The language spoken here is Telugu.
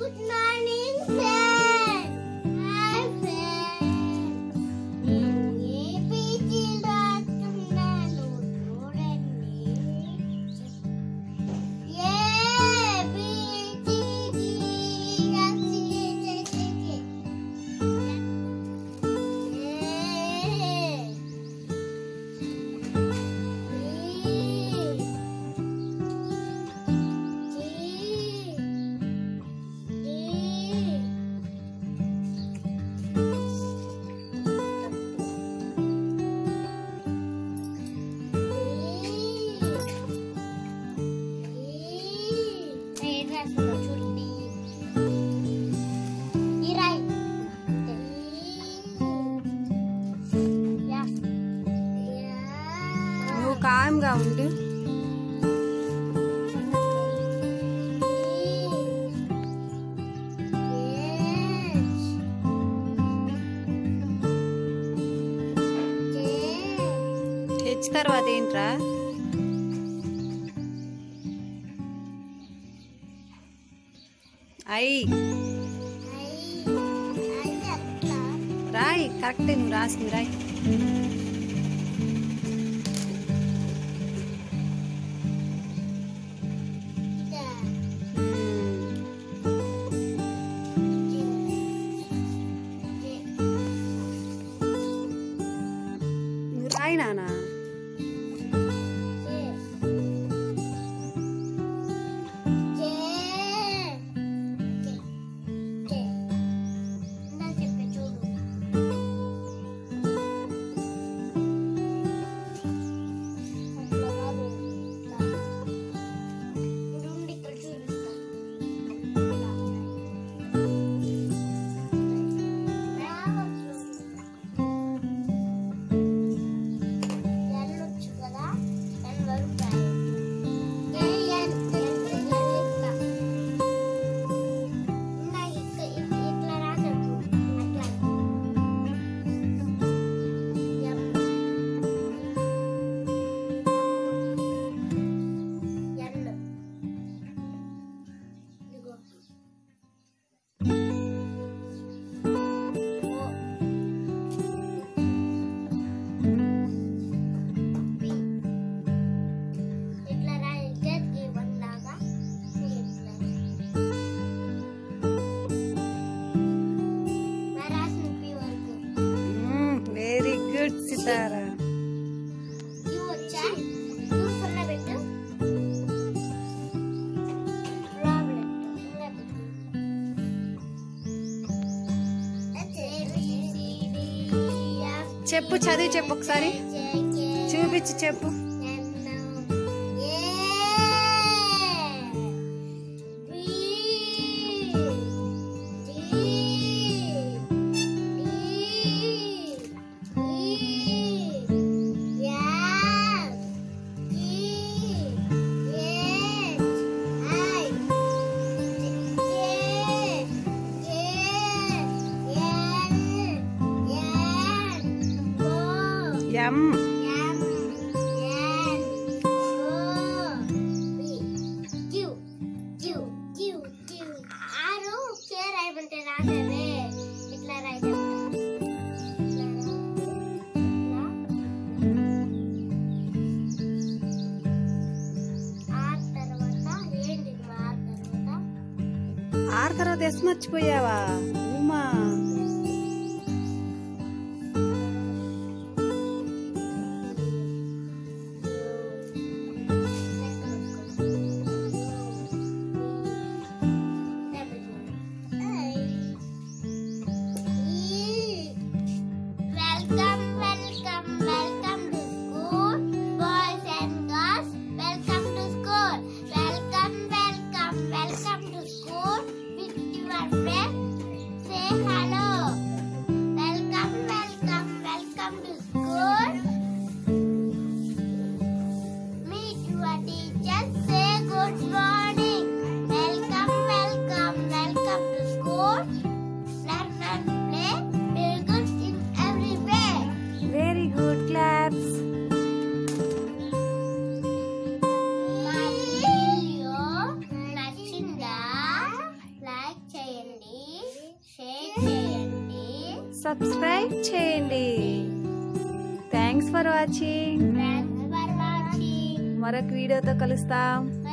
Good morning friend hi friend నేను ఏబిసిలు రాస్తున్నాను చూడండి A B C D F G H I J చూడండి ఈ రాయి యా యా నువ్వు కామ్గా ఉండు హెచ్ తర్వాత ఏంట్రా అయి రాయి కరెక్ట్ నువ్వు రాసింది రాయి నువ్వు రాయి నానా వెళ్ళొచ్చు కదా ఎన్ వరకు ఎన్ ఇట్లా ఇట్లా రాసచ్చు అట్లా ఎన్ ఇదిగో ఓ బి ఇట్లా రాయి చేతికి వన్ లాగా ఇట్లా నా రాసిన పి వరకు వెరీ గుడ్ సితారా క్యూ వచ్చా క్యూ సున్నా పెట్టు లోపల సున్నా పెట్టు చెప్పు చదివి చెప్పు ఒకసారి చూపించి చెప్పు ఎం ఆరు కే రాయమంటే రాసేవే ఇట్లా రాయి చెప్తా ఇట్లా ఆర్ తర్వాత ఏంటి ఆర్ తర్వాత ఆరు తర్వాత ఎస్ మర్చిపోయావా Uma Welcome, welcome, welcome to school, boys and girls. Welcome to school. Welcome, welcome, welcome to school with your friends. Say hello. Welcome, welcome, welcome to school. Meet your teachers. Say good morning. Welcome, welcome, welcome to school. Learn and play. Be good in every way. Very good claps మా వీడియో నచ్చిందా సబ్స్క్రైబ్ చేయండి thanks for watching Thanks for watching. మరొక వీడియోతో కలుస్తాం